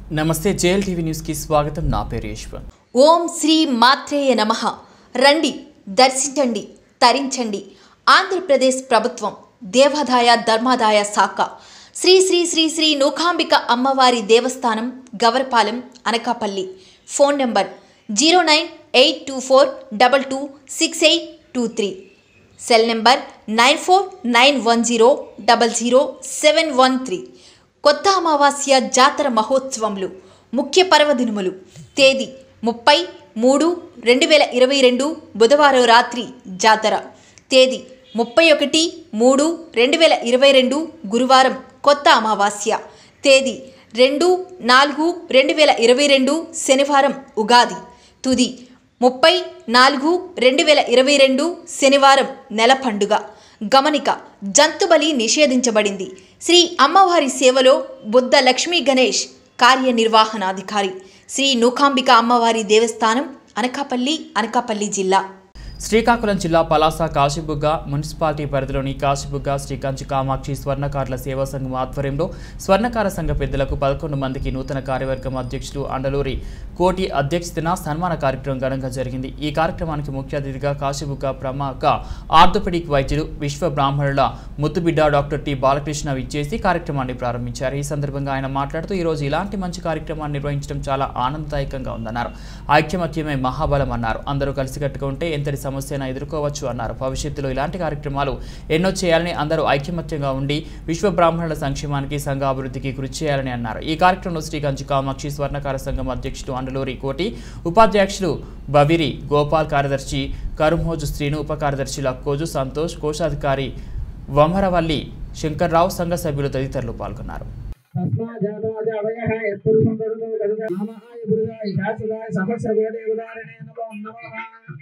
నమస్తే JL TV న్యూస్కి స్వాగతం నా పేరు యశ్వంత్ ఓం శ్రీ మాత్రేయ నమ రండి దర్శించండి తరించండి ఆంధ్రప్రదేశ్ ప్రభుత్వం దేవాదాయ ధర్మాదాయ శాఖ శ్రీ శ్రీ శ్రీ శ్రీ నూకాంబిక అమ్మవారి దేవస్థానం Gavarapalem Anakapalli phone number zero nine eight two four double two six eight two three cell number nine four nine one zero double zero seven one three కొత్త అమావాస్య జాతర మహోత్సవములు ముఖ్య పర్వదినములు తేదీ ముప్పై మూడు రెండు వేల ఇరవై రెండు బుధవారం రాత్రి జాతర తేదీ ముప్పై ఒకటి మూడు రెండు వేల ఇరవై రెండు గురువారం కొత్త అమావాస్య తేదీ రెండు నాలుగు రెండు వేల ఇరవై రెండు శనివారం ఉగాది తుది ముప్పై నాలుగు రెండు వేల ఇరవై రెండు శనివారం నెల పండుగ గమనిక జంతుబలి నిషేధించబడింది శ్రీ అమ్మవారి సేవలో బుద్ధ లక్ష్మీ గణేష్ కార్యనిర్వహణాధికారి శ్రీ నూకాంబిక అమ్మవారి దేవస్థానం అనకాపల్లి అనకాపల్లి జిల్లా శ్రీకాకుళం జిల్లా పలాస కాశీబుగ్గ మున్సిపాలిటీ పరిధిలోని కాశీబుగ్గ శ్రీ కంచి కామాక్షి స్వర్ణకారుల సేవా సంఘం ఆధ్వర్యంలో స్వర్ణకార సంఘ పెద్దలకు పదకొండు మందికి నూతన కార్యవర్గం అధ్యక్షులు అండలూరి కోటి అధ్యక్షతన సన్మాన కార్యక్రమం ఘనంగా జరిగింది ఈ కార్యక్రమానికి ముఖ్య అతిథిగా కాశీబుగ్గ ప్రముఖ ఆర్థోపెడిక్ వైద్యులు విశ్వ బ్రాహ్మణుల ముద్దుబిడ్డ డాక్టర్ టి బాలకృష్ణ విచ్చేసి కార్యక్రమాన్ని ప్రారంభించారు ఈ సందర్భంగా ఆయన మాట్లాడుతూ ఈరోజు ఇలాంటి మంచి కార్యక్రమాన్ని నిర్వహించడం చాలా ఆనందదాయకంగా ఉందన్నారు ఐక్యమత్యమే మహాబలం అన్నారు అందరూ కలిసికట్టుగా ఉంటే ఎంతటి సమస్యను ఎదుర్కోవచ్చు అన్నారు భవిష్యత్తులో ఇలాంటి కార్యక్రమాలు ఎన్నో చేయాలని అందరూ ఐక్యమత్యంగా ఉండి విశ్వ బ్రాహ్మణుల సంక్షేమానికి సంఘ అభివృద్ధికి కృషి చేయాలని అన్నారు ఈ కార్యక్రమంలో శ్రీ కంచి కామాక్షి స్వర్ణకార సంఘం అధ్యక్షుడు అండలూరి కోటి ఉపాధ్యక్షులు బవిరి గోపాల్ కార్యదర్శి కరుమోజు శ్రీను ఉప కార్యదర్శి లక్కోజు సంతోష్ కోశాధికారి వమరవల్లి శంకర్రావు సంఘ సభ్యులు తదితరులు పాల్గొన్నారు తస్మాజాతాజావయః యత్పురుషం వరుదో గరుడ నామహాయ పురుషాయ శాశ్వతాయ సమస్యవేదే ఉదాహరణే నమో నమః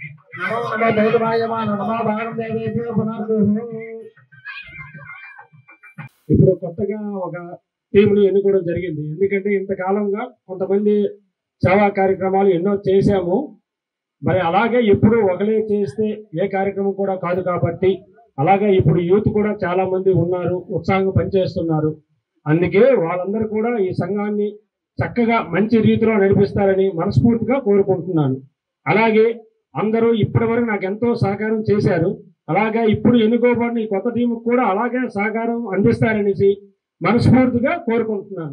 నమో నమో భౌతమాయమాన నమో భాగం దేవేభ్యో పునర్దుః ఇప్పుడు కొత్తగా ఒక టీంను ఎన్నుకోవడం జరిగింది ఎందుకంటే ఇంతకాలంగా కొంతమంది సేవా కార్యక్రమాలు ఎన్నో చేశాము మరి అలాగే ఇప్పుడు ఒకలే చేస్తే ఏ కార్యక్రమం కూడా కాదు కాబట్టి అలాగే ఇప్పుడు యూత్ కూడా చాలా మంది ఉన్నారు ఉత్సాహంగా పనిచేస్తున్నారు అందుకే వాళ్ళందరూ కూడా ఈ సంఘాన్ని చక్కగా మంచి రీతిలో నడిపిస్తారని మనస్ఫూర్తిగా కోరుకుంటున్నాను అలాగే అందరూ ఇప్పటి వరకు నాకు ఎంతో సహకారం చేశారు అలాగే ఇప్పుడు ఎన్నుకోబడిన ఈ కొత్త టీం కూడా అలాగే సహకారం అందిస్తారనేసి మనస్ఫూర్తిగా కోరుకుంటున్నాను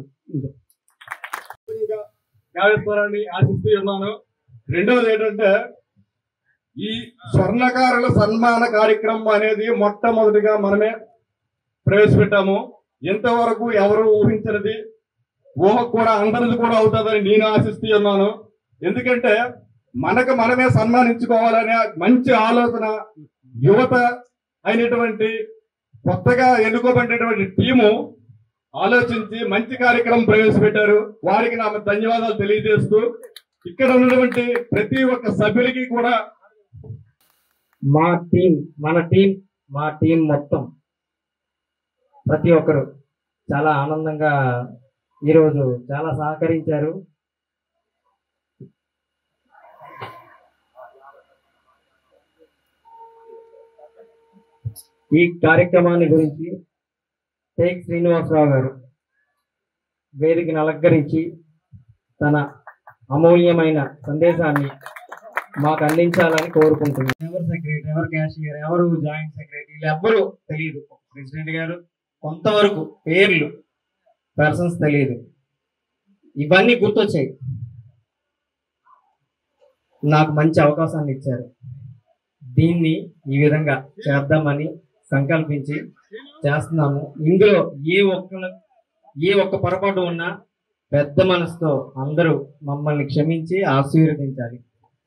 న్యాయస్థానాన్ని ఆశిస్తూ ఉన్నాను రెండవది ఏంటంటే ఈ స్వర్ణకారుల సన్మాన కార్యక్రమం అనేది మొట్టమొదటిగా మనమే ప్రవేశపెట్టాము ఇంతవరకు ఎవరు ఊహించినది ఊహకు కూడా అందరిది కూడా అవుతుందని నేను ఆశిస్తూ ఉన్నాను ఎందుకంటే మనకు మనమే సన్మానించుకోవాలనే మంచి ఆలోచన యువత అయినటువంటి కొత్తగా ఎన్నుకోబడినటువంటి టీము ఆలోచించి మంచి కార్యక్రమం ప్రవేశపెట్టారు వారికి నా ధన్యవాదాలు తెలియజేస్తూ ఇక్కడ ఉన్నటువంటి ప్రతి ఒక్క సభ్యులకి కూడా మా టీం మన టీం మా టీం మొత్తం ప్రతి ఒక్కరు చాలా ఆనందంగా ఈరోజు చాలా సహకరించారు ఈ కార్యక్రమాన్ని గురించి టేక్ శ్రీనివాసరావు గారు వేదికను అలంకరించి తన అమూల్యమైన సందేశాన్ని మాకు అందించాలని కోరుకుంటున్నాను ఎవరు సెక్రటరీ ఎవరు క్యాషియర్ ఎవరు జాయింట్ సెక్రటరీ ఎవ్వరు తెలియదు ప్రెసిడెంట్ గారు కొంతవరకు పేర్లు పర్సన్స్ తెలియదు ఇవన్నీ గుర్తొచ్చాయి నాకు మంచి అవకాశాన్ని ఇచ్చారు దీన్ని ఈ విధంగా చేద్దామని సంకల్పించి చేస్తున్నాము ఇందులో ఏ ఒక్క ఏ ఒక్క పొరపాటు ఉన్నా పెద్ద మనసుతో అందరూ మమ్మల్ని క్షమించి ఆశీర్వదించాలి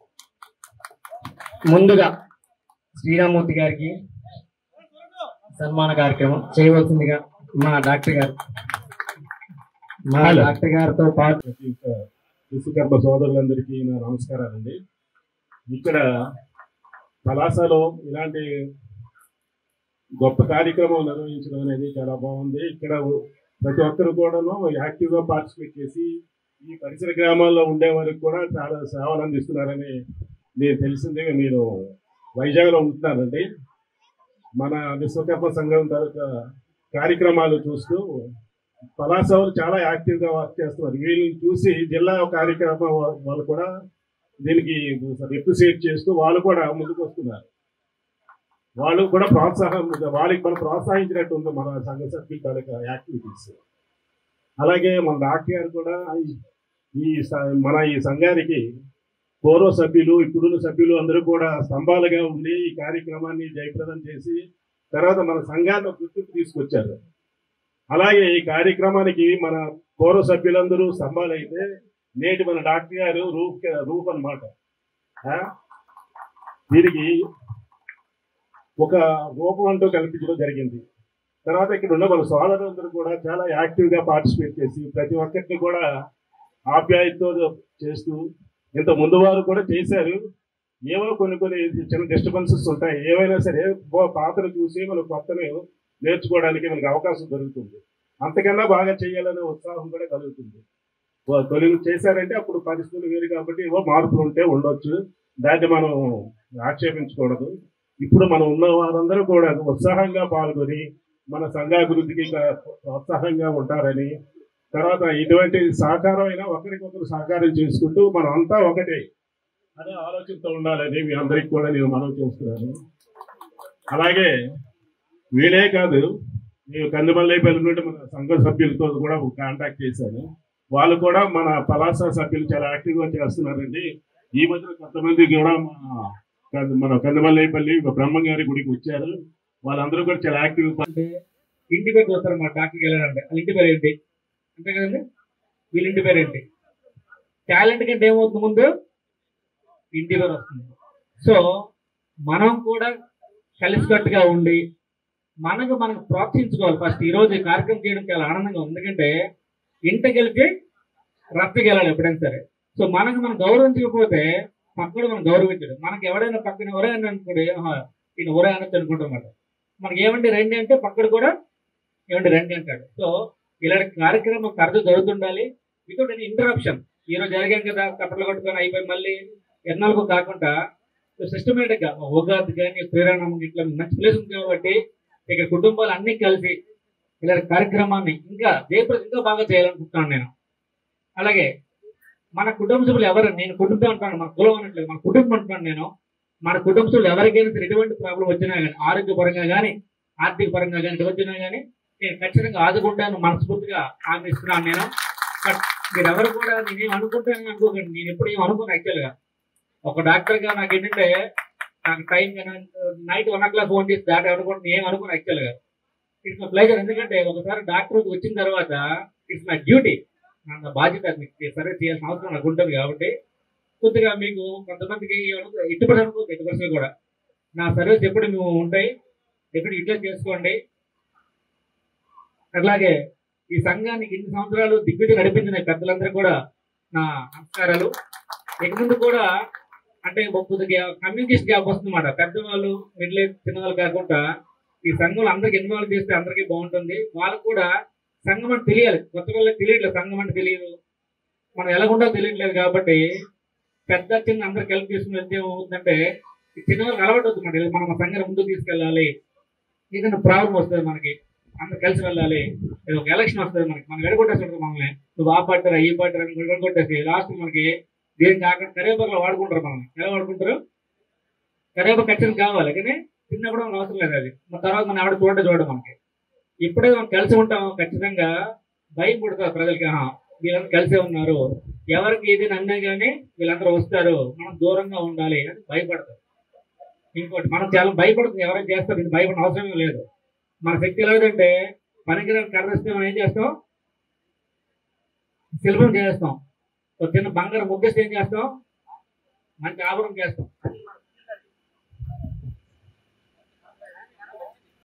ముందుగా శ్రీరామూర్తి గారికి సన్మాన కార్యక్రమం చేయవలసిందిగా మా డాక్టర్ గారు మా డాక్టర్ గారితో పాటు విశ్వకర్మ సోదరులందరికీ నా నమస్కారాలండి ఇక్కడ పలాసలో ఇలాంటి గొప్ప కార్యక్రమం నిర్వహించడం అనేది చాలా బాగుంది ఇక్కడ ప్రతి ఒక్కరు కూడాను యాక్టివ్గా పార్టిసిపేట్ చేసి ఈ పరిసర గ్రామాల్లో ఉండే వారికి కూడా చాలా సేవలు అందిస్తున్నారని నేను తెలిసింది మీరు వైజాగ్లో ఉంటున్నారండి మన విశ్వకర్మ సంఘం తరఫు కార్యక్రమాలు చూస్తూ పలాస వాళ్ళు చాలా యాక్టివ్ గా వర్క్ చేస్తున్నారు వీళ్ళని చూసి జిల్లా కార్యక్రమం వా- వాళ్ళు కూడా దీనికి రిప్రజెంట్ చేస్తూ వాళ్ళు కూడా ముందుకు వస్తున్నారు వాళ్ళు కూడా ప్రోత్సాహం వాళ్ళకి మనం ప్రోత్సహించినట్టు ఉంది మన సంఘ సభ్యుల తాలూకా యాక్టివిటీస్ అలాగే మన డాక్టర్ గారు కూడా ఈ- ఈ స- మన ఈ సంఘానికి పూర్వ సభ్యులు ఇప్పుడున్న సభ్యులు అందరూ కూడా స్తంభాలుగా ఉండి ఈ కార్యక్రమాన్ని జయప్రదం చేసి తర్వాత మన సంఘాన్ని ఒక గుర్తింపు తీసుకొచ్చారు అలాగే ఈ కార్యక్రమానికి మన పూర్వ సభ్యులందరూ స్తంభాలైతే నేటి మన డాక్టర్ గారు రూప్ రూప్ అనమాట దీనికి ఒక రూపం అంటూ కల్పించడం జరిగింది తర్వాత ఇక్కడ ఉన్న మన సోదరులందరూ కూడా చాలా యాక్టివ్ గా పార్టిసిపేట్ చేసి ప్రతి ఒక్కరిని కూడా ఆప్యాయతతో చేస్తూ ఇంత ముందు వారు కూడా చేశారు ఏవో కొన్ని కొన్ని చిన్న డిస్టర్బెన్సెస్ ఉంటాయి ఏవైనా సరే ఓ పాత్ర చూసి మనం కొత్తని నేర్చుకోవడానికి మనకు అవకాశం దొరుకుతుంది అంతకన్నా బాగా చేయాలనే ఉత్సాహం కూడా కలుగుతుంది ఓ తొలి చేశారంటే అప్పుడు పరిస్థితులు వేరు కాబట్టి ఏవో మార్పులు ఉంటే ఉండొచ్చు దాన్ని మనం ఆక్షేపించకూడదు ఇప్పుడు మనం ఉన్న వారందరూ కూడా ఉత్సాహంగా పాల్గొని మన సంఘాభివృద్ధికి కా- ప్రోత్సాహంగా ఉంటారని తర్వాత ఇటువంటి సహకారం అయినా ఒకరికొకరు సహకారం చేసుకుంటూ మనం అంతా ఒకటే అనే ఆలోచనతో ఉండాలని మీ అందరికి కూడా నేను మనం చేస్తున్నాను అలాగే వీలే కాదు నేను కందిమల్లైపల్లి నుండి మన సంఘ సభ్యులతో కూడా కాంటాక్ట్ చేశాను వాళ్ళు కూడా మన పలాస సభ్యులు చాలా యాక్టివ్గా చేస్తున్నారండి ఈ మధ్య కొంతమంది కూడా మన కంద- మన కందిమల్లైపల్లి బ్రహ్మంగారి గుడికి వచ్చారు వాళ్ళందరూ కూడా చాలా యాక్టివ్ అంటే ఇంటి పేరు చూస్తారు మా డాక్టర్కి వెళ్ళాలంటే వాళ్ళ ఇంటి పేరు ఏంటి అంతే కదండి వీళ్ళ ఇంటి పేరు ఏంటి టాలెంట్ కంటే ఏమవుతుంది ముందు ఇంటి పేరు వస్తుంది సో మనం కూడా కలిసికట్టుగా ఉండి మనకు మనకు ప్రోత్సహించుకోవాలి ఫస్ట్ ఈ రోజు ఈ కార్యక్రమం చేయడం చాలా ఆనందంగా ఉంది ఎందుకంటే ఇంట గెలిచి రక్తకి వెళ్ళాలి ఎప్పుడైనా సరే సో మనకు మనం గౌరవించకపోతే పక్కన మనం గౌరవించడు మనకి ఎవడైనా పక్కన ఒరే అని అనుకోండి ఆహా, ఈయన ఒరే అనొచ్చు అనుకుంటాం అన్నమాట మనకి ఏమండి రండి అంటే పక్కన కూడా ఏమండి రండి అంటాడు సో ఇలాంటి కార్యక్రమం తరచూ జరుగుతుండాలి వితౌట్ ఎనీ ఇంటరప్షన్ ఈ రోజు జరిగాం కదా కప్పట్లు కొట్టుకొని అయిపోయి మళ్ళీ ఎన్నాళ్ళకు కాకుండా సిస్టమేటిక్ గా ఉగాది కానీ శ్రీరామనవమి ఇట్లా మంచి ప్లేస్ ఉంది కాబట్టి ఇక్కడ కుటుంబాలు అన్ని కలిసి ఇలాంటి కార్యక్రమాన్ని ఇంకా జయప్రద ఇంకా బాగా చేయాలనుకుంటున్నాను నేను అలాగే మన కుటుంబ సభ్యులు ఎవరు నేను కుటుంబం అంటాను మన కులం అనట్లేదు మన కుటుంబం అంటున్నాను నేను మన కుటుంబ సభ్యులు ఎవరికైనా సరే ఎటువంటి ప్రాబ్లం వచ్చినా కానీ ఆరోగ్యపరంగా కానీ ఆర్థిక పరంగా కానీ ఎటు వచ్చినా కానీ నేను ఖచ్చితంగా ఆదుకుంటాను మనస్ఫూర్తిగా హామీ ఇస్తున్నాను నేను బట్ మీరు ఎవరు కూడా నేనేం అనుకుంటాను అనుకోకండి నేను ఎప్పుడు ఏం అనుకోను యాక్చువల్గా ఒక డాక్టర్గా నాకు ఏంటంటే నాకు time night one o'clock phone చేసి దాటి అనుకుంటే ఏం అనుకోను యాక్చువల్గా ఇట్స్ మై ప్లేజర్ ఎందుకంటే ఒకసారి డాక్టర్ వచ్చిన తర్వాత ఇట్స్ మై డ్యూటీ నా బాధ్యత మీకు సర్వీస్ చేయాల్సిన అవసరం నాకు ఉంటుంది కాబట్టి కొద్దిగా మీకు కొంతమందికి అనుకో- ఇట్టుబడి అనుకోవచ్చు ఎట్టి పరిస్థితులు కూడా నా సర్వీస్ ఎప్పుడు మేము ఉంటాయి ఎప్పుడు ఇట్లా చేసుకోండి అట్లాగే ఈ సంఘానికి ఇన్ని సంవత్సరాలు దిగ్విజయం నడిపించిన పెద్దలందరూ కూడా నా నమస్కారాలు ఇక ముందు కూడా అంటే కొద్దిగా కమ్యూనికేషన్ గ్యాప్ వస్తుందన్నమాట పెద్దవాళ్ళు మిడిల్ ఏజ్ చిన్నవాళ్ళు కాకుండా ఈ సంఘంలో అందరికి ఇన్వాల్వ్ చేస్తే అందరికీ బాగుంటుంది వాళ్ళకు కూడా సంఘం అంటే తెలియాలి కొత్త వాళ్ళకి తెలియట్లేదు సంఘం అంటే తెలియదు మనం ఎలా ఉండాలో తెలియట్లేదు కాబట్టి పెద్ద చిన్న అందరికి హెల్ప్ చేసుకుని వెళ్తే ఏమవుతుందంటే ఈ చిన్నవాళ్ళకి అలవాటు అవుతుంది మాట మనం ఆ సంఘాన్ని ముందుకు తీసుకెళ్ళాలి ఏదైనా ప్రాబ్లం వస్తుంది మనకి అందరు కలిసి వెళ్ళాలి ఇది ఒక ఎలక్షన్ వస్తుంది మనకి మనం విడగొట్టేస్తుంటారు మనల్ని నువ్వు ఆ పార్టీ ఈ పార్టీ అని విడగొట్టేసి లాస్ట్ మనకి దేనికి కాకుండా కరివేపాకులో వాడుకుంటారు మనం ఎలా వాడుకుంటారు కరివేపాకు ఖచ్చితంగా కావాలి కానీ తిన్నప్పుడు మనకు అవసరం లేదు అది మన తర్వాత మనం ఎవడ చూడండి చూడడం మనకి ఇప్పుడే మనం కలిసి ఉంటాం ఖచ్చితంగా భయం పుడతారు ప్రజలకి ఆహా, వీళ్ళందరూ కలిసే ఉన్నారు ఎవరికి ఏదైనా అన్నా కానీ వీళ్ళందరూ వస్తారు మనం దూరంగా ఉండాలి అని భయపడతారు ఇంకోటి మనం చాలా భయపడుతుంది ఎవరైనా చేస్తారు ఇది భయపడిన అవసరమే లేదు మన శక్తి ఎలాగంటే పనికిరాని కర్రస్తే మనం ఏం చేస్తాం శిల్పం చేస్తాం ఒక చిన్న బంగారం ముగ్గేస్తే ఏం చేస్తాం మంచి ఆభరణం చేస్తాం